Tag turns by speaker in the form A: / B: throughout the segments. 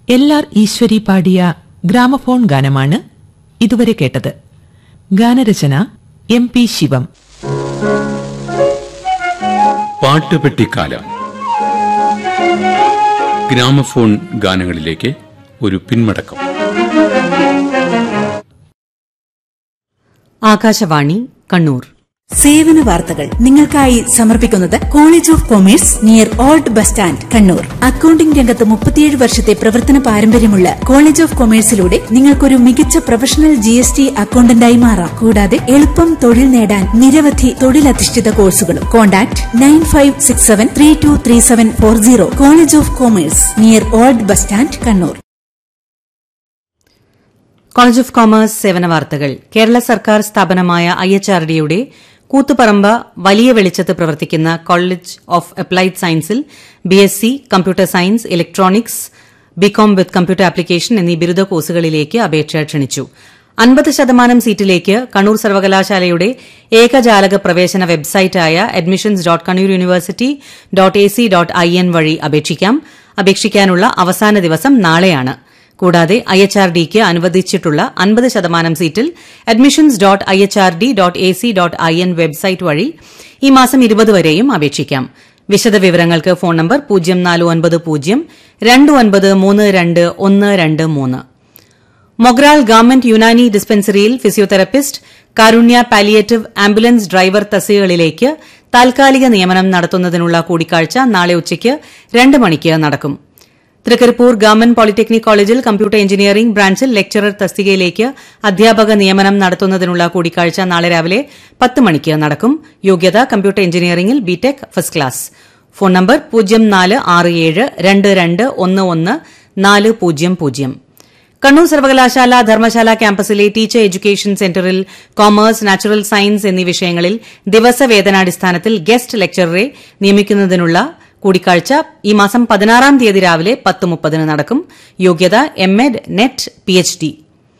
A: L R ഈശ്വരി പാടിയ gramophone ഗാനമാണ് ഇതുവരെ കേട്ടത് ഗാനരചന എം പി ശിവം
B: പാട്ടുപെട്ടിക്കാലം ഗ്രാമഫോൺ ഗാനങ്ങളിലേക്ക് ഒരു പിന്മടക്കം
C: ആകാശവാണി കണ്ണൂർ
D: സേവന വാർത്തകൾ നിങ്ങൾക്കായി സമർപ്പിക്കുന്നത് college of commerce near old bus stand Kannur accounting രംഗത്ത് മുപ്പത്തിയേഴ് വർഷത്തെ പ്രവർത്തന പാരമ്പര്യമുള്ള കോളേജ് ഓഫ് കൊമേഴ്സിലൂടെ നിങ്ങൾക്കൊരു മികച്ച പ്രൊഫഷണൽ ജി എസ് ടി അക്കൌണ്ടന്റായി മാറാം കൂടാതെ എളുപ്പം തൊഴിൽ നേടാൻ നിരവധി തൊഴിലധിഷ്ഠിത കോഴ്സുകളും contact nine five six seven three two three seven four zero college of commerce near old bus stand Kannur
C: college of commerce സേവന വാർത്തകൾ കേരള സർക്കാർ സ്ഥാപനമായ ഐ എച്ച് ആർ ഡിയുടെ കൂത്തുപറമ്പ് വലിയ വെളിച്ചത്ത് പ്രവർത്തിക്കുന്ന കോളേജ് ഓഫ് അപ്ലൈഡ് സയൻസിൽ B S C computer science electronics B Com with computer application എന്നീ ബിരുദ കോഴ്സുകളിലേക്ക് അപേക്ഷ ക്ഷണിച്ചു അൻപത് ശതമാനം സീറ്റിലേക്ക് കണ്ണൂർ സർവകലാശാലയുടെ ഏകജാലക പ്രവേശന വെബ്സൈറ്റായ admissions dot Kannur university dot A C dot I N വഴി അപേക്ഷിക്കാം അപേക്ഷിക്കാനുള്ള അവസാന ദിവസം നാളെയാണ് കൂടാതെ ഐ എച്ച് ആർ ഡിക്ക് അനുവദിച്ചിട്ടുള്ള അൻപത് ശതമാനം സീറ്റിൽ admissions dot I H R D dot A C dot I N website വഴി ഈ മാസം ഇരുപത് വരെയും അപേക്ഷിക്കാം വിശദവിവരങ്ങൾക്ക് ഫോൺ നമ്പർ പൂജ്യം നാല് ഒൻപത് പൂജ്യം രണ്ട് ഒൻപത് മൂന്ന് രണ്ട് ഒന്ന് രണ്ട് മൂന്ന് മൊഗ്രാൾ ഗവൺമെന്റ് യുനാനി ഡിസ്പെൻസറിയിൽ physiotherapist Karunya palliative ambulance driver തസ്തികകളിലേക്ക് താൽക്കാലിക നിയമനം നടത്തുന്നതിനുള്ള കൂടിക്കാഴ്ച നാളെ ഉച്ചയ്ക്ക് രണ്ട് മണിക്ക് നടക്കും തൃക്കരിപ്പൂർ ഗവൺമെന്റ് പോളിടെക്നിക് കോളേജിൽ കമ്പ്യൂട്ടർ എഞ്ചിനീയറിംഗ് ബ്രാഞ്ചിൽ ലെക്ചറർ തസ്തികയിലേക്ക് അധ്യാപക നിയമനം നടത്തുന്നതിനുള്ള കൂടിക്കാഴ്ച നാളെ രാവിലെ പത്ത് മണിക്ക് നടക്കും യോഗ്യത കമ്പ്യൂട്ടർ എഞ്ചിനീയറിംഗിൽ B Tech first class phone number പൂജ്യം നാല് ആറ് ഏഴ് രണ്ട് രണ്ട് ഒന്ന് ഒന്ന് നാല് പൂജ്യം പൂജ്യം കണ്ണൂർ സർവകലാശാല ധർമ്മശാല ക്യാമ്പസിലെ ടീച്ചർ എഡ്യൂക്കേഷൻ സെന്ററിൽ കോമേഴ്സ് നാച്ചുറൽ സയൻസ് എന്നീ വിഷയങ്ങളിൽ ദിവസവേതനാടിസ്ഥാനത്തിൽ ഗസ്റ്റ് ലെക്ചററെ നിയമിക്കുന്നതിനുള്ള കൂടിക്കാഴ്ച ഈ മാസം പതിനാറാം തീയതി രാവിലെ പത്ത് മുപ്പതിന് നടക്കും യോഗ്യത M Ed NET P H D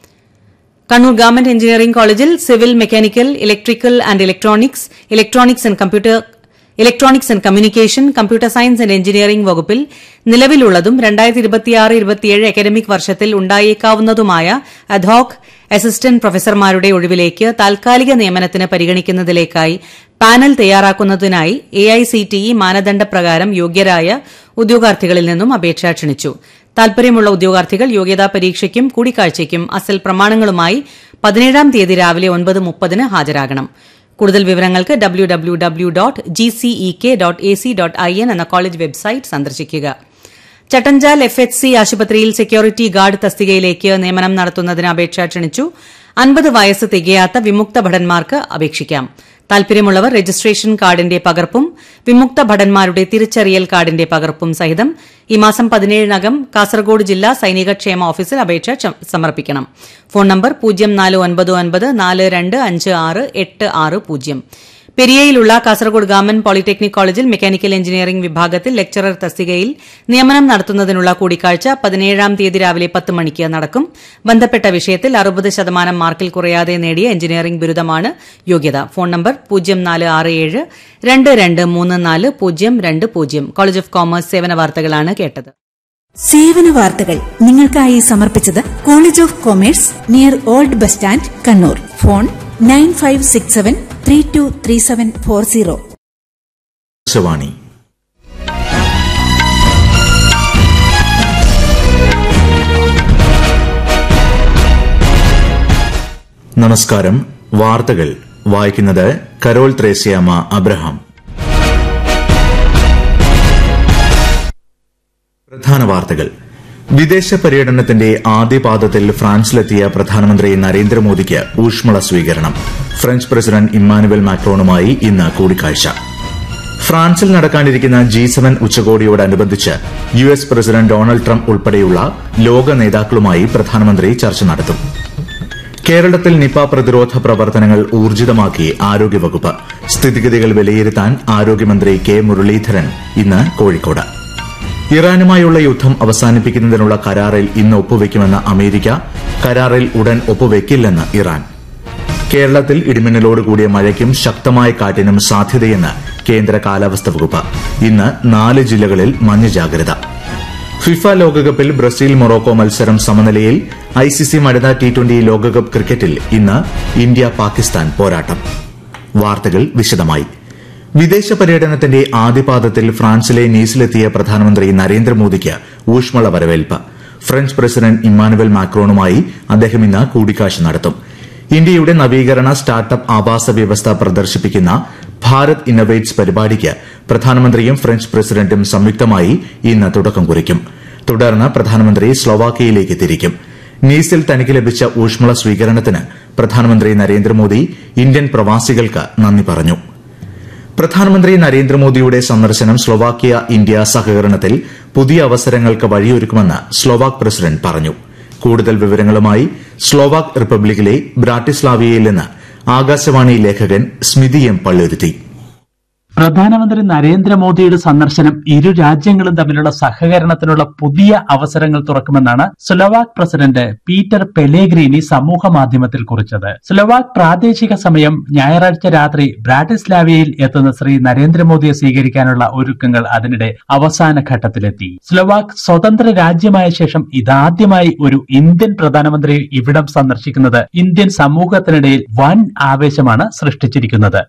C: Kannur government engineering കോളേജിൽ civil mechanical electrical and electronics electronics and computer electronics and communication computer science and engineering വകുപ്പിൽ നിലവിലുള്ളതും രണ്ടായിരത്തി ഇരുപത്തിയാറ് ഇരുപത്തിയേഴ് അക്കാദമിക് വർഷത്തിൽ ഉണ്ടായേക്കാവുന്നതുമായ അധോക് അസിസ്റ്റന്റ് പ്രൊഫസർമാരുടെ ഒഴിവിലേക്ക് താൽക്കാലിക നിയമനത്തിന് പരിഗണിക്കുന്നതിലേക്കായി പാനൽ തയ്യാറാക്കുന്നതിനായി എഐസിടിഇ മാനദണ്ഡപ്രകാരം യോഗ്യരായ ഉദ്യോഗാർത്ഥികളിൽ നിന്നും അപേക്ഷ ക്ഷണിച്ചു താൽപര്യമുള്ള ഉദ്യോഗാർത്ഥികൾ യോഗ്യതാ പരീക്ഷയ്ക്കും കൂടിക്കാഴ്ചയ്ക്കും അസൽ പ്രമാണങ്ങളുമായി പതിനേഴാം തീയതി രാവിലെ ഒൻപത് മുപ്പതിന് ഹാജരാകണം കൂടുതൽ വിവരങ്ങൾക്ക് W W W dot G C E K dot A C dot I N എന്ന കോളേജ് വെബ്സൈറ്റ് സന്ദർശിക്കുക ചട്ടഞ്ചാൽ എഫ് എച്ച് സി ആശുപത്രിയിൽ സെക്യൂരിറ്റി ഗാർഡ് തസ്തികയിലേക്ക് നിയമനം നടത്തുന്നതിന് അപേക്ഷ ക്ഷണിച്ചു അൻപത് വയസ്സ് തികയാത്ത വിമുക്ത ഭടന്മാർക്ക് അപേക്ഷിക്കാം താൽപര്യമുള്ളവർ രജിസ്ട്രേഷൻ കാർഡിന്റെ പകർപ്പും വിമുക്ത ഭടന്മാരുടെ തിരിച്ചറിയൽ കാർഡിന്റെ പകർപ്പും സഹിതം ഈ മാസം പതിനേഴിനകം കാസർഗോഡ് ജില്ലാ സൈനിക ക്ഷേമ ഓഫീസിൽ അപേക്ഷ ച- സമർപ്പിക്കണം ഫോൺ നമ്പർ പൂജ്യം നാല് ഒൻപത് ഒൻപത് നാല് രണ്ട് അഞ്ച് ആറ് എട്ട് ആറ് പൂജ്യം പെരിയയിലുള്ള കാസർഗോഡ് ഗവൺമെന്റ് പോളിടെക്നിക് കോളേജിൽ മെക്കാനിക്കൽ എഞ്ചിനീയറിംഗ് വിഭാഗത്തിൽ ലെക്ചറർ തസ്തികയിൽ നിയമനം നടത്തുന്നതിനുള്ള കൂടിക്കാഴ്ച പതിനേഴാം തീയതി രാവിലെ പത്ത് മണിക്ക് നടക്കും ബന്ധപ്പെട്ട വിഷയത്തിൽ അറുപത് ശതമാനം മാർക്കിൽ കുറയാതെ നേടിയ എഞ്ചിനീയറിംഗ് ബിരുദമാണ് യോഗ്യത ഫോൺ നമ്പർ പൂജ്യം നാല് ആറ് ഏഴ് രണ്ട് രണ്ട് മൂന്ന് നാല് പൂജ്യം രണ്ട് പൂജ്യം കോളേജ് ഓഫ് കോമേഴ്സ് സേവന വാർത്തകളാണ് കേട്ടത്
D: സേവന വാർത്തകൾ നിങ്ങൾക്കായി സമർപ്പിച്ചത് college of commerce near old bus stand Kannur phone nine five six seven three two three seven four zero
E: Akashvani നമസ്കാരം വാർത്തകൾ വായിക്കുന്നത് കരോൾ ത്രേസ്യാമ അബ്രഹാം പ്രധാന വാർത്തകൾ വിദേശ പര്യടനത്തിന്റെ ആദ്യപാദത്തിൽ ഫ്രാൻസിലെത്തിയ പ്രധാനമന്ത്രി നരേന്ദ്രമോദിക്ക് ഊഷ്മള സ്വീകരണം ഫ്രഞ്ച് പ്രസിഡന്റ് ഇമ്മാനുവൽ മാക്രോണുമായി ഇന്ന് കൂടിക്കാഴ്ച ഫ്രാൻസിൽ നടക്കാനിരിക്കുന്ന ജി സെവൻ ഉച്ചകോടിയോടനുബന്ധിച്ച് U S president Donald Trump ഉൾപ്പെടെയുള്ള ലോക നേതാക്കളുമായി പ്രധാനമന്ത്രി ചർച്ച നടത്തും കേരളത്തിൽ നിപ പ്രതിരോധ പ്രവർത്തനങ്ങൾ ഊർജിതമാക്കി ആരോഗ്യവകുപ്പ് സ്ഥിതിഗതികൾ വിലയിരുത്താൻ ആരോഗ്യമന്ത്രി കെ മുരളീധരൻ ഇന്ന് കോഴിക്കോട് ഇറാനുമായുള്ള യുദ്ധം അവസാനിപ്പിക്കുന്നതിനുള്ള കരാറിൽ ഇന്ന് ഒപ്പുവെക്കുമെന്ന് അമേരിക്ക കരാറിൽ ഉടൻ ഒപ്പുവെക്കില്ലെന്ന് ഇറാൻ കേരളത്തിൽ ഇടിമിന്നലോട് കൂടിയ മഴയ്ക്കും ശക്തമായ കാറ്റിനും സാധ്യതയെന്ന് കേന്ദ്ര കാലാവസ്ഥാ വകുപ്പ് ഇന്ന് നാല് ജില്ലകളിൽ മഞ്ഞ ജാഗ്രത ഫിഫ ലോകകപ്പിൽ ബ്രസീൽ മൊറോക്കോ മത്സരം സമനിലയിൽ ഐസിസി വനിത ടി ട്വന്റി ലോകകപ്പ് ക്രിക്കറ്റിൽ ഇന്ന് ഇന്ത്യ പാകിസ്ഥാൻ പോരാട്ടം വാർത്തകൾ വിശദമായി വിദേശ പര്യടനത്തിന്റെ ആദ്യപാദത്തിൽ ഫ്രാൻസിലെ നീസിലെത്തിയ പ്രധാനമന്ത്രി നരേന്ദ്രമോദിക്ക് ഊഷ്മള വരവേൽപ്പ് ഫ്രഞ്ച് പ്രസിഡന്റ് ഇമ്മാനുവൽ മാക്രോണുമായി അദ്ദേഹം ഇന്ന് കൂടിക്കാഴ്ച നടത്തും ഇന്ത്യയുടെ നവീകരണ സ്റ്റാർട്ടപ്പ് ആവാസ വ്യവസ്ഥ പ്രദർശിപ്പിക്കുന്ന ഭാരത് ഇന്നൊവേറ്റ്സ് പരിപാടിക്ക് പ്രധാനമന്ത്രിയും ഫ്രഞ്ച് പ്രസിഡന്റും സംയുക്തമായി ഇന്ന് തുടക്കം കുറിക്കും തുടർന്ന് പ്രധാനമന്ത്രി സ്ലൊവാക്കിയയിലേക്ക് തിരിക്കും നീസിൽ തനിക്ക് ലഭിച്ച ഊഷ്മള സ്വീകരണത്തിന് പ്രധാനമന്ത്രി നരേന്ദ്രമോദി ഇന്ത്യൻ പ്രവാസികൾക്ക് നന്ദി പറഞ്ഞു പ്രധാനമന്ത്രി നരേന്ദ്രമോദിയുടെ സന്ദർശനം സ്ലൊവാക്യ ഇന്ത്യ സഹകരണത്തിൽ പുതിയ അവസരങ്ങൾക്ക് വഴിയൊരുക്കുമെന്ന് സ്ലൊവാക് പ്രസിഡന്റ് പറഞ്ഞു കൂടുതൽ വിവരങ്ങളുമായി സ്ലോവാക് റിപ്പബ്ലിക്കിലെ ബ്രാട്ടിസ്ലാവിയയിൽ നിന്ന് ആകാശവാണി ലേഖകൻ സ്മിതി എം പള്ളുരുത്തി
F: പ്രധാനമന്ത്രി നരേന്ദ്രമോദിയുടെ സന്ദർശനം ഇരു രാജ്യങ്ങളും തമ്മിലുള്ള സഹകരണത്തിനുള്ള പുതിയ അവസരങ്ങൾ തുറക്കുമെന്നാണ് സ്ലൊവാക് പ്രസിഡന്റ് പീറ്റർ പെലേഗ്രീനി സമൂഹ മാധ്യമത്തിൽ കുറിച്ചത് സ്ലൊവാക് പ്രാദേശിക സമയം ഞായറാഴ്ച രാത്രി ബ്രാറ്റിസ്ലാവിയയിൽ എത്തുന്ന ശ്രീ നരേന്ദ്രമോദിയെ സ്വീകരിക്കാനുള്ള ഒരുക്കങ്ങൾ അതിനിടെ അവസാന ഘട്ടത്തിലെത്തി സ്ലൊവാക് സ്വതന്ത്ര രാജ്യമായ ശേഷം ഇതാദ്യമായി ഒരു ഇന്ത്യൻ പ്രധാനമന്ത്രി ഇവിടം സന്ദർശിക്കുന്നത് ഇന്ത്യൻ സമൂഹത്തിനിടയിൽ വൻ ആവേശമാണ് സൃഷ്ടിച്ചിരിക്കുന്നത്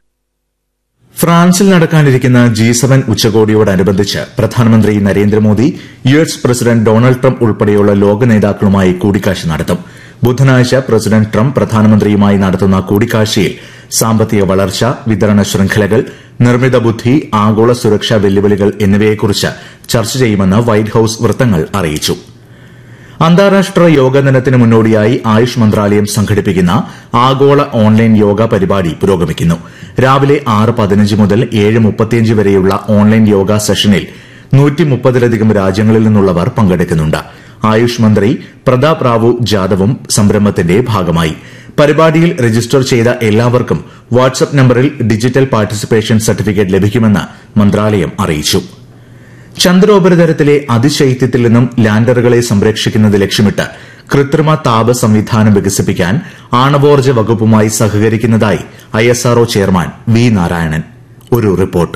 E: ഫ്രാൻസിൽ നടക്കാനിരിക്കുന്ന ജി സെവൻ ഉച്ചകോടിയോടനുബന്ധിച്ച് പ്രധാനമന്ത്രി Narendra Modi U S president Donald Trump ഉൾപ്പെടെയുള്ള ലോക നേതാക്കളുമായി കൂടിക്കാഴ്ച നടത്തും ബുധനാഴ്ച പ്രസിഡന്റ് ട്രംപ് പ്രധാനമന്ത്രിയുമായി നടത്തുന്ന കൂടിക്കാഴ്ചയിൽ സാമ്പത്തിക വളർച്ച വിതരണ ശൃംഖലകൾ നിർമ്മിത ബുദ്ധി ആഗോള സുരക്ഷാ വെല്ലുവിളികൾ എന്നിവയെക്കുറിച്ച് ചർച്ച ചെയ്യുമെന്ന് വൈറ്റ് ഹൌസ് വൃത്തങ്ങൾ അറിയിച്ചു അന്താരാഷ്ട്ര യോഗ ദിനത്തിന് മുന്നോടിയായി ആയുഷ് മന്ത്രാലയം സംഘടിപ്പിക്കുന്ന ആഗോള ഓൺലൈൻ യോഗ പരിപാടി പുരോഗമിക്കുന്നു രാവിലെ ആറ് പതിനഞ്ച് മുതൽ ഏഴ് മുപ്പത്തിയഞ്ച് വരെയുള്ള ഓൺലൈൻ യോഗ സെഷനിൽ നൂറ്റി മുപ്പതിലധികം രാജ്യങ്ങളിൽ നിന്നുള്ളവർ പങ്കെടുക്കുന്നുണ്ട് ആയുഷ് മന്ത്രി പ്രതാപ് റാവു ജാദവും സംരംഭത്തിന്റെ ഭാഗമായി പരിപാടിയിൽ രജിസ്റ്റർ ചെയ്ത എല്ലാവർക്കും വാട്സ്ആപ്പ് നമ്പറിൽ ഡിജിറ്റൽ പാർട്ടിസിപ്പേഷൻ സർട്ടിഫിക്കറ്റ് ലഭിക്കുമെന്ന് മന്ത്രാലയം അറിയിച്ചു ചന്ദ്രോപരിതലത്തിലെ അതിശൈത്യത്തിൽ നിന്നും ലാൻഡറുകളെ സംരക്ഷിക്കുന്നത് ലക്ഷ്യമിട്ട് കൃത്രിമ താപ സംവിധാനം വികസിപ്പിക്കാൻ ആണവോർജ്ജ വകുപ്പുമായി സഹകരിക്കുന്നതായി ഐഎസ്ആർഒ ചെയർമാൻ വി നാരായണൻ ഒരു റിപ്പോർട്ട്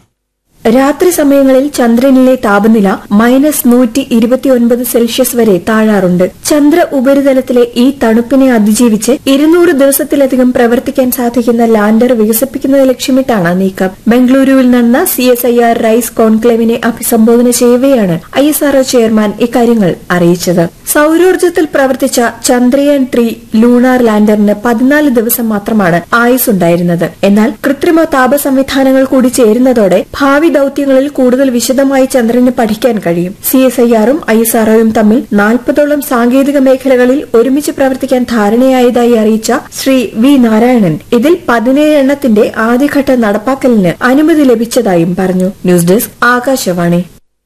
G: രാത്രി സമയങ്ങളിൽ ചന്ദ്രനിലെ താപനില മൈനസ് നൂറ്റി ഇരുപത്തിയൊൻപത് സെൽഷ്യസ് വരെ താഴാറുണ്ട് ചന്ദ്ര ഉപരിതലത്തിലെ ഈ തണുപ്പിനെ അതിജീവിച്ച് ഇരുന്നൂറ് ദിവസത്തിലധികം പ്രവർത്തിക്കാൻ സാധിക്കുന്ന ലാൻഡർ വികസിപ്പിക്കുന്നത് ലക്ഷ്യമിട്ടാണ് നീക്കം ബംഗളൂരുവിൽ നടന്ന C S I R rise കോൺക്ലേവിനെ അഭിസംബോധന ചെയ്യവെയാണ് ഐ എസ് ആർഒ ചെയർമാൻ ഇക്കാര്യങ്ങൾ അറിയിച്ചത് സൌരോർജ്ജത്തിൽ പ്രവർത്തിച്ച ചന്ദ്രയാൻ ത്രീ ലൂണാർ ലാൻഡറിന് പതിനാല് ദിവസം മാത്രമാണ് ആയുസ് ഉണ്ടായിരുന്നത് എന്നാൽ കൃത്രിമ താപ സംവിധാനങ്ങൾ കൂടി ചേരുന്നതോടെ ഭാവി ദൌത്യങ്ങളിൽ കൂടുതൽ വിശദമായി ചന്ദ്രന് പഠിക്കാൻ കഴിയും സി എസ് ഐ ആറും ഐ എസ് ആർഒയും തമ്മിൽ നാൽപ്പതോളം സാങ്കേതിക മേഖലകളിൽ ഒരുമിച്ച് പ്രവർത്തിക്കാൻ ധാരണയായതായി അറിയിച്ച ശ്രീ വി നാരായണൻ ഇതിൽ പതിനേഴ് എണ്ണത്തിന്റെ ആദ്യഘട്ട നടപ്പാക്കലിന് അനുമതി ലഭിച്ചതായും പറഞ്ഞു ന്യൂസ് ഡെസ്ക് ആകാശവാണി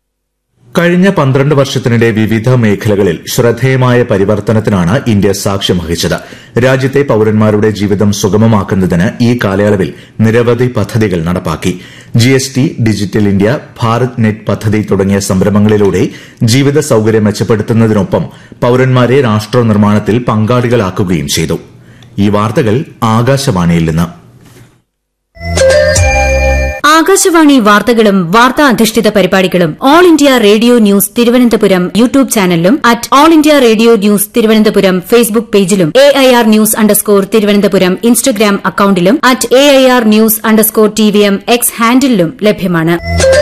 E: കഴിഞ്ഞ പന്ത്രണ്ട് വർഷത്തിനിടെ വിവിധ മേഖലകളിൽ ശ്രദ്ധേയമായ പരിവർത്തനത്തിനാണ് ഇന്ത്യ സാക്ഷ്യം വഹിച്ചത് രാജ്യത്തെ പൌരന്മാരുടെ ജീവിതം സുഗമമാക്കുന്നതിന് ഈ കാലയളവിൽ നിരവധി പദ്ധതികൾ നടപ്പാക്കി GST digital India Bharat net പദ്ധതി തുടങ്ങിയ സംരംഭങ്ങളിലൂടെ ജീവിത സൌകര്യം മെച്ചപ്പെടുത്തുന്നതിനൊപ്പം പൌരന്മാരെ രാഷ്ട്ര നിർമ്മാണത്തിൽ പങ്കാളികളാക്കുകയും ചെയ്തു ഈ വാർത്തകൾ ആകാശവാണിയിൽ നിന്ന്
H: ആകാശവാണി വാർത്തകളും വാർത്താ അധിഷ്ഠിത പരിപാടികളും all India radio news Thiruvananthapuram YouTube ചാനലിലും at all India radio news Thiruvananthapuram Facebook പേജിലും A I R news underscore Thiruvananthapuram Instagram അക്കൌണ്ടിലും at A I R news underscore T V M X ഹാൻഡിലും ലഭ്യമാണ്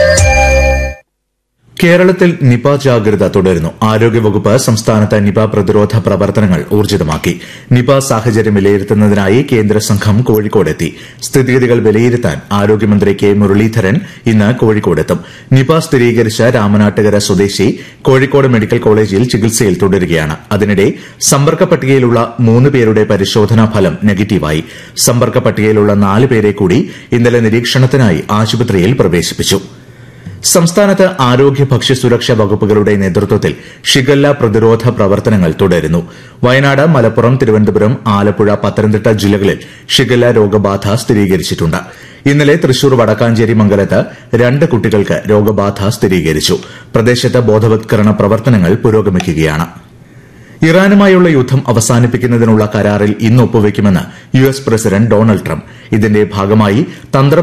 E: കേരളത്തിൽ നിപ ജാഗ്രത തുടരുന്നു ആരോഗ്യവകുപ്പ് സംസ്ഥാനത്ത് നിപ പ്രതിരോധ പ്രവർത്തനങ്ങൾ ഊർജിതമാക്കി നിപ സാഹചര്യം വിലയിരുത്തുന്നതിനായി കേന്ദ്ര സംഘം കോഴിക്കോടെത്തി സ്ഥിതിഗതികൾ വിലയിരുത്താൻ ആരോഗ്യമന്ത്രി കെ മുരളീധരൻ ഇന്ന് കോഴിക്കോടെത്തും നിപ സ്ഥിരീകരിച്ച രാമനാട്ടുകര സ്വദേശി കോഴിക്കോട് മെഡിക്കൽ കോളേജിൽ ചികിത്സയിൽ തുടരുകയാണ് അതിനിടെ സമ്പർക്ക പട്ടികയിലുള്ള മൂന്ന് പേരുടെ പരിശോധനാ ഫലം നെഗറ്റീവായി സമ്പർക്ക പട്ടികയിലുള്ള നാല് പേരെ കൂടി ഇന്നലെ നിരീക്ഷണത്തിനായി ആശുപത്രിയിൽ പ്രവേശിപ്പിച്ചു സംസ്ഥാനത്ത് ആരോഗ്യ ഭക്ഷ്യസുരക്ഷാ വകുപ്പുകളുടെ നേതൃത്വത്തിൽ ഷിഗല്ല പ്രതിരോധ പ്രവർത്തനങ്ങൾ തുടരുന്നു വയനാട് മലപ്പുറം തിരുവനന്തപുരം ആലപ്പുഴ പത്തനംതിട്ട ജില്ലകളിൽ ഷിഗല്ല രോഗബാധ സ്ഥിരീകരിച്ചിട്ടുണ്ട് ഇന്നലെ തൃശൂർ വടക്കാഞ്ചേരി മംഗലത്ത് രണ്ട് കുട്ടികൾക്ക് രോഗബാധ സ്ഥിരീകരിച്ചു പ്രദേശത്ത് ബോധവത്കരണ പ്രവർത്തനങ്ങൾ പുരോഗമിക്കുകയാണ് ഇറാനുമായുള്ള യുദ്ധം അവസാനിപ്പിക്കുന്നതിനുള്ള കരാറിൽ ഇന്ന് ഒപ്പുവെക്കുമെന്ന് U S president Donald Trump ഇതിന്റെ ഭാഗമായി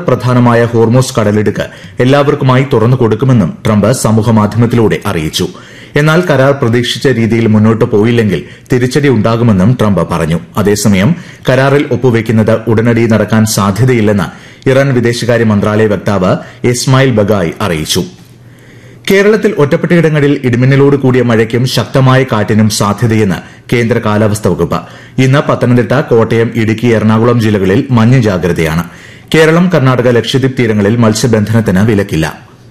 E: തന്ത്രപ്രധാനമായ ഹോർമോസ് കടലിടുക്ക് എല്ലാവർക്കുമായി തുറന്നു കൊടുക്കുമെന്നും ട്രംപ് സമൂഹമാധ്യമത്തിലൂടെ അറിയിച്ചു എന്നാൽ കരാർ പ്രതീക്ഷിച്ച രീതിയിൽ മുന്നോട്ട് പോയില്ലെങ്കിൽ തിരിച്ചടി ഉണ്ടാകുമെന്നും ട്രംപ് പറഞ്ഞു അതേസമയം കരാറിൽ ഒപ്പുവെക്കുന്നത് ഉടനടി നടക്കാൻ സാധ്യതയില്ലെന്ന് ഇറാൻ വിദേശകാര്യ മന്ത്രാലയ വക്താവ് ഇസ്മായിൽ ബഗായ് അറിയിച്ചു കേരളത്തിൽ ഒറ്റപ്പെട്ടയിടങ്ങളിൽ ഇടിമിന്നലോട് കൂടിയ മഴയ്ക്കും ശക്തമായ കാറ്റിനും സാധ്യതയെന്ന് കേന്ദ്ര കാലാവസ്ഥാ വകുപ്പ് ഇന്ന് പത്തനംതിട്ട കോട്ടയം ഇടുക്കി എറണാകുളം ജില്ലകളിൽ മഞ്ഞ ജാഗ്രതയാണ് കേരളം കർണാടക ലക്ഷദ്വീപ് തീരങ്ങളിൽ മത്സ്യബന്ധനത്തിന് വിലക്കില്ല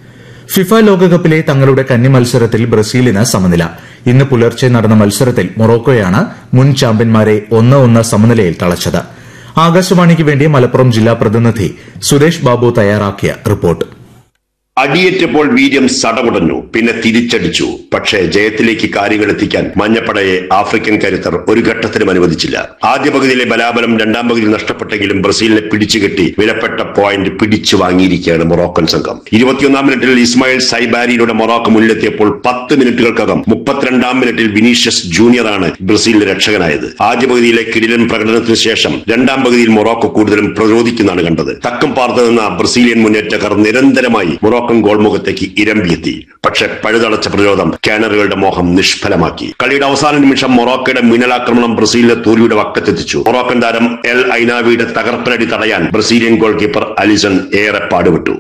E: ഫിഫ ലോകകപ്പിലെ തങ്ങളുടെ കന്നി മത്സരത്തിൽ ബ്രസീലിന് സമനില ഇന്ന് പുലർച്ചെ നടന്ന മത്സരത്തിൽ മൊറോക്കോയാണ് മുൻ ചാമ്പ്യന്മാരെ ഒന്ന് ഒന്ന് സമനിലയിൽ തളച്ചത് ആകാശവാണിക്ക് വേണ്ടി മലപ്പുറം ജില്ലാ പ്രതിനിധി സുരേഷ് ബാബു തയ്യാറാക്കിയ റിപ്പോർട്ട്
I: അടിയേറ്റപ്പോൾ വീര്യം സടകുടഞ്ഞു പിന്നെ തിരിച്ചടിച്ചു പക്ഷേ ജയത്തിലേക്ക് കാര്യങ്ങൾ എത്തിക്കാൻ മഞ്ഞപ്പടയെ ആഫ്രിക്കൻ കരുത്തർ ഒരു ഘട്ടത്തിലും അനുവദിച്ചില്ല ആദ്യ പകുതിയിലെ ബലാബലം രണ്ടാം പകുതിയിൽ നഷ്ടപ്പെട്ടെങ്കിലും ബ്രസീലിനെ പിടിച്ചുകെട്ടി വിലപ്പെട്ട പോയിന്റ് പിടിച്ചു വാങ്ങിയിരിക്കുകയാണ് മൊറോക്കൻ സംഘം ഇരുപത്തിയൊന്നാം മിനിറ്റിൽ ഇസ്മായിൽ സൈബാരിയിലൂടെ മൊറോക്കോ മുന്നിലെത്തിയപ്പോൾ പത്ത് മിനിറ്റുകൾക്കകം മുപ്പത്തിരണ്ടാം മിനിറ്റിൽ വിനീഷ്യസ് ജൂനിയറാണ് ബ്രസീലിന്റെ രക്ഷകനായത് ആദ്യ പകുതിയിലെ കിടിലൻ പ്രകടനത്തിന് ശേഷം രണ്ടാം പകുതിയിൽ മൊറോക്കോ കൂടുതലും പ്രതിരോധിക്കുന്നതാണ് കണ്ടത് തക്കം പാർത്ത് നിന്ന ബ്രസീലിയൻ മുന്നേറ്റക്കാർ നിരന്തരമായി മൊറോക്കൻ ഗോൾമുഖത്തേക്ക് ഇരമ്പിയെത്തി പക്ഷെ പഴുതടച്ച പ്രതിരോധം കാനറുകളുടെ മോഹം നിഷ്ഫലമാക്കി കളിയുടെ അവസാന നിമിഷം മൊറോക്കയുടെ മിന്നലാക്രമണം ബ്രസീലിനെ തോൽവിയുടെ വക്കത്തെത്തിച്ചു മൊറോക്കൻ താരം എൽ ഐനാവിയുടെ തകർപ്പനടി തടയാൻ ബ്രസീലിയൻ ഗോൾ കീപ്പർ അലിസൺ ഏറെ പാടുപെട്ടു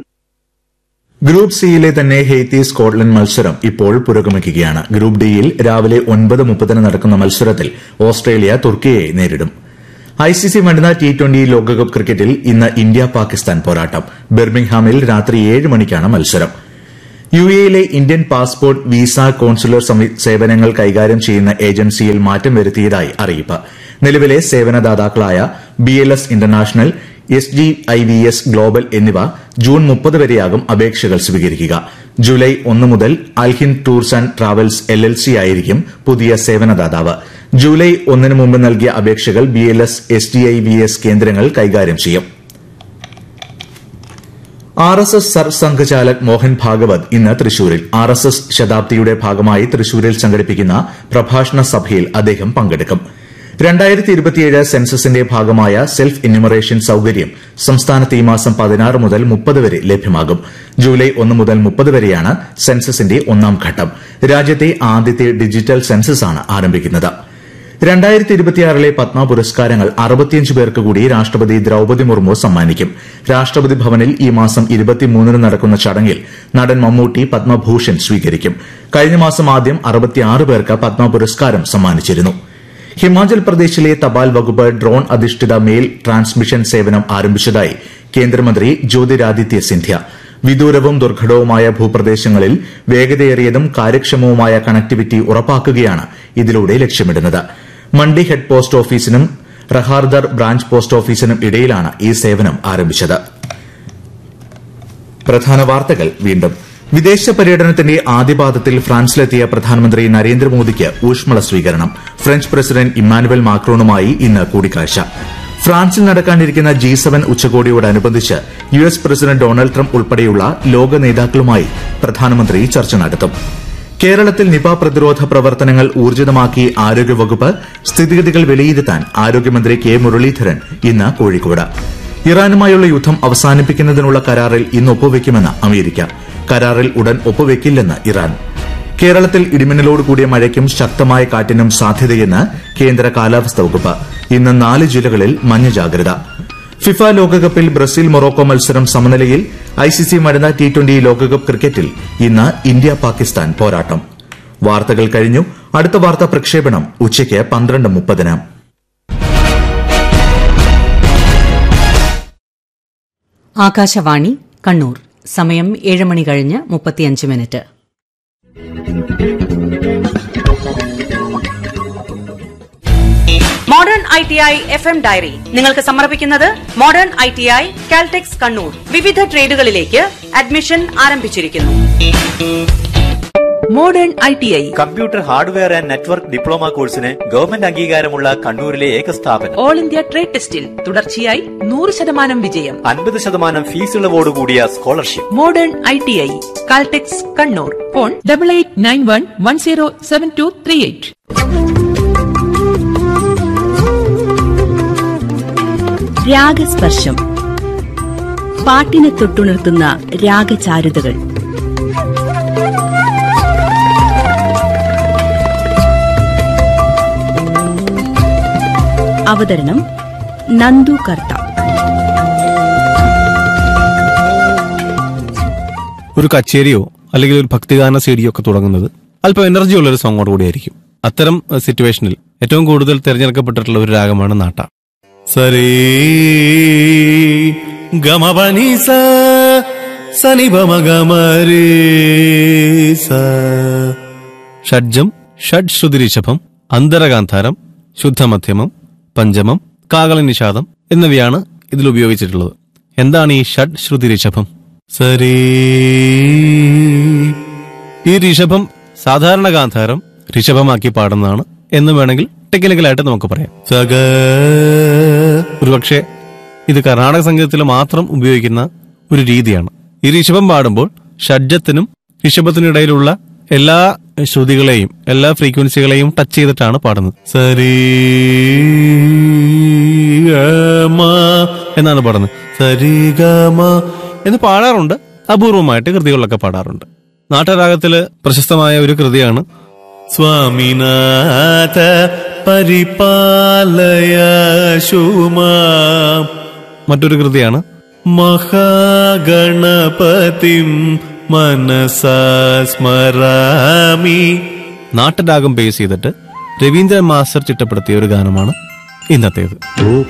E: ഗ്രൂപ്പ് സിയിലെ തന്നെ ഹെയ്ത്തി സ്കോട്ട്ലൻഡ് മത്സരം ഇപ്പോൾ പുരോഗമിക്കുകയാണ് ഗ്രൂപ്പ് ഡിയിൽ രാവിലെ ഒൻപത് മുപ്പതിന് നടക്കുന്ന മത്സരത്തിൽ ഓസ്ട്രേലിയ തുർക്കിയെ നേരിടും ഐസിസി വനിതാ ടി ട്വന്റി ലോകകപ്പ് ക്രിക്കറ്റിൽ ഇന്ന് ഇന്ത്യ പാകിസ്ഥാൻ പോരാട്ടം ബെർമിംഗ്ഹാമിൽ രാത്രി ഏഴ് മണിക്കാണ് മത്സരം യു എയിലെ ഇന്ത്യൻ പാസ്പോർട്ട് വിസ കോൺസുലർ സമി- സേവനങ്ങൾ കൈകാര്യം ചെയ്യുന്ന ഏജൻസിയിൽ മാറ്റം വരുത്തിയതായി അറിയിപ്പ് നിലവിലെ സേവനദാതാക്കളായ B L S international S G I V S global എന്നിവ ജൂൺ മുപ്പത് വരെയാകും അപേക്ഷകൾ സ്വീകരിക്കുക ജൂലൈ ഒന്ന് മുതൽ Alhind tours and travels L L C ആയിരിക്കും പുതിയ സേവനദാതാവ് ജൂലൈ ഒന്നിന് മുമ്പ് നൽകിയ അപേക്ഷകൾ B L S S D I V S കേന്ദ്രങ്ങൾ കൈകാര്യം ചെയ്യും R S S sarsanghchalak Mohan Bhagwat ഇന്ന് തൃശൂരിൽ ആർ എസ് എസ് ശതാബ്ദിയുടെ ഭാഗമായി തൃശൂരിൽ സംഘടിപ്പിക്കുന്ന പ്രഭാഷണ സഭയിൽ അദ്ദേഹം പങ്കെടുക്കും രണ്ടായിരത്തി ഇരുപത്തിയേഴ് സെൻസസിന്റെ ഭാഗമായ സെൽഫ് എന്യൂമറേഷൻ സൌകര്യം സംസ്ഥാനത്ത് ഈ മാസം പതിനാറ് മുതൽ മുപ്പത് വരെ ലഭ്യമാകും ജൂലൈ ഒന്ന് മുതൽ മുപ്പത് വരെയാണ് സെൻസസിന്റെ ഒന്നാം ഘട്ടം രാജ്യത്തെ ആദ്യത്തെ ഡിജിറ്റൽ സെൻസസാണ് ആരംഭിക്കുന്നത് രണ്ടായിരത്തി ഇരുപത്തിയാറിലെ പത്മ പുരസ്കാരങ്ങൾ അറുപത്തിയഞ്ച് പേർക്ക് കൂടി രാഷ്ട്രപതി ദ്രൌപതി മുർമു സമ്മാനിക്കും രാഷ്ട്രപതി ഭവനിൽ ഈ മാസം ഇരുപത്തിമൂന്നിന് നടക്കുന്ന ചടങ്ങിൽ നടൻ മമ്മൂട്ടി പത്മഭൂഷൺ സ്വീകരിക്കും കഴിഞ്ഞ മാസം ആദ്യം അറുപത്തിയാറ് പേർക്ക് പത്മ പുരസ്കാരം സമ്മാനിച്ചിരുന്നു ഹിമാചൽ പ്രദേശിലെ തപാൽ വകുപ്പ് ഡ്രോൺ അധിഷ്ഠിത മെയിൽ ട്രാൻസ്മിഷൻ സേവനം ആരംഭിച്ചതായി കേന്ദ്രമന്ത്രി ജ്യോതിരാദിത്യ സിന്ധ്യ വിദൂരവും ദുർഘടവുമായ ഭൂപ്രദേശങ്ങളിൽ വേഗതയേറിയതും കാര്യക്ഷമവുമായ കണക്ടിവിറ്റി ഉറപ്പാക്കുകയാണ് ഇതിലൂടെ ലക്ഷ്യമിടുന്നത് മണ്ഡി ഹെഡ് പോസ്റ്റ് ഓഫീസിനും റഹാർദർ ബ്രാഞ്ച് പോസ്റ്റ് ഓഫീസിനും ഇടയിലാണ് ഈ സേവനം ആരംഭിച്ചത് പ്രധാന വാർത്തകൾ വീണ്ടും വിദേശ പര്യടനത്തിന്റെ ആദ്യപാദത്തിൽ ഫ്രാൻസിലെത്തിയ പ്രധാനമന്ത്രി നരേന്ദ്രമോദിക്ക് ഊഷ്മള സ്വീകരണം ഫ്രഞ്ച് പ്രസിഡന്റ് ഇമ്മാനുവൽ മാക്രോണുമായി ഇന്ന് കൂടിക്കാഴ്ച ഫ്രാൻസിൽ നടക്കാനിരിക്കുന്ന ജി സെവൻ ഉച്ചകോടിയോടനുബന്ധിച്ച് U S president Donald Trump ഉൾപ്പെടെയുള്ള ലോക നേതാക്കളുമായി പ്രധാനമന്ത്രി ചർച്ച നടത്തും കേരളത്തിൽ നിപ പ്രതിരോധ പ്രവർത്തനങ്ങൾ ഊർജിതമാക്കി ആരോഗ്യവകുപ്പ് സ്ഥിതിഗതികൾ വിലയിരുത്താൻ ആരോഗ്യമന്ത്രി കെ മുരളീധരൻ ഇന്ന് കോഴിക്കോട് ഇറാനുമായുള്ള യുദ്ധം അവസാനിപ്പിക്കുന്നതിനുള്ള കരാറിൽ ഇന്ന് ഒപ്പുവെക്കുമെന്ന് അമേരിക്ക കരാറിൽ ഉടൻ ഒപ്പുവെക്കില്ലെന്ന് ഇറാൻ കേരളത്തിൽ ഇടിമിന്നലോട് കൂടിയ മഴയ്ക്കും ശക്തമായ കാറ്റിനും സാധ്യതയെന്ന് കേന്ദ്ര കാലാവസ്ഥാ വകുപ്പ് ഇന്ന് നാല് ജില്ലകളിൽ മഞ്ഞ ജാഗ്രത ഫിഫ ലോകകപ്പിൽ ബ്രസീൽ മൊറോക്കോ മത്സരം സമനിലയിൽ ഐസിസി വനിതാ ടി ട്വന്റി ലോകകപ്പ് ക്രിക്കറ്റിൽ ഇന്ന് ഇന്ത്യ പാകിസ്ഥാൻ പോരാട്ടം വാർത്തകൾ കഴിഞ്ഞു അടുത്ത വാർത്താ പ്രക്ഷേപണം ഉച്ചയ്ക്ക് പന്ത്രണ്ട് മുപ്പതിന്
C: ആകാശവാണി കണ്ണൂർ സമയം ഏഴ് മണി കഴിഞ്ഞ് മുപ്പത്തിയഞ്ച് minute modern I T I F M diary നിങ്ങൾക്ക് സമർപ്പിക്കുന്നത് modern I T I Caltex Kannur വിവിധ ട്രേഡുകളിലേക്ക് അഡ്മിഷൻ ആരംഭിച്ചിരിക്കുന്നു
A: modern I T I
J: computer hardware and network diploma കോഴ്സിന് ഗവൺമെന്റ് അംഗീകാരമുള്ള കണ്ണൂരിലെ ഏക സ്ഥാപനം
A: ഓൾ ഇന്ത്യ ട്രേഡ് ടെസ്റ്റിൽ തുടർച്ചയായി നൂറ് ശതമാനം വിജയം
J: അൻപത് ശതമാനം ഫീസ് ഇളവോടുകൂടിയ scholarship
A: modern I T I Caltex Kannur phone double eight nine one one zero seven two three eight
K: രാഗസ്പർശം പാട്ടിനെ തൊട്ടുണർത്തുന്ന രാഗചാരുതകൾ അവതരണം നന്ദു കർത്ത
L: ഒരു കച്ചേരിയോ അല്ലെങ്കിൽ ഒരു ഭക്തിഗാന സീഡിയോ ഒക്കെ തുടങ്ങുന്നത് അല്പം എനർജി ഉള്ള ഒരു സോങ്ങോട് കൂടിയായിരിക്കും അത്തരം അഹ്, സിറ്റുവേഷനിൽ ഏറ്റവും കൂടുതൽ തിരഞ്ഞെടുക്കപ്പെട്ടിട്ടുള്ള ഒരു രാഗമാണ് നാട്ട സരേ ഗമപനി ഷഡ്ജം ഷഡ് ശ്രുതി ഋഷഭം അന്തരകാന്താരം ശുദ്ധമധ്യമം പഞ്ചമം കാകള നിഷാദം എന്നിവയാണ് ഇതിൽ ഉപയോഗിച്ചിട്ടുള്ളത് എന്താണ് ഈ ഷഡ് ശ്രുതി ഋഷഭം സരേ ഈ ഋഷഭം സാധാരണ ഗാന്ധാരം ഋഷഭമാക്കി പാടുന്നതാണ് എന്ന് വേണമെങ്കിൽ ടെക്നിക്കലായിട്ട് നമുക്ക് പറയാം സഗ ഒരുപക്ഷെ ഇത് കർണാടക സംഗീതത്തിൽ മാത്രം ഉപയോഗിക്കുന്ന ഒരു രീതിയാണ് ഈ ഋഷഭം പാടുമ്പോൾ ഷഡ്ജത്തിനും ഋഷഭത്തിനും ഇടയിലുള്ള എല്ലാ ശ്രുതികളെയും എല്ലാ ഫ്രീക്വൻസികളെയും ടച്ച് ചെയ്തിട്ടാണ് പാടുന്നത് സരീ എന്നാണ് പാടുന്നത് സരിഗമ എന്ന് പാടാറുണ്ട് അപൂർവമായിട്ട് കൃതികളിലൊക്കെ പാടാറുണ്ട് നാട്ടരാഗത്തില് പ്രശസ്തമായ ഒരു കൃതിയാണ് സ്വാമിനാഥ പരിപാലയ മറ്റൊരു കൃതിയാണ് മഹാഗണപതിം മനസാ സ്മരാമി നാട്ടരാഗം ബേസ് ചെയ്തിട്ട് രവീന്ദ്രൻ മാസ്റ്റർ ചിട്ടപ്പെടുത്തിയ ഒരു ഗാനമാണ് ഇന്നത്തേത്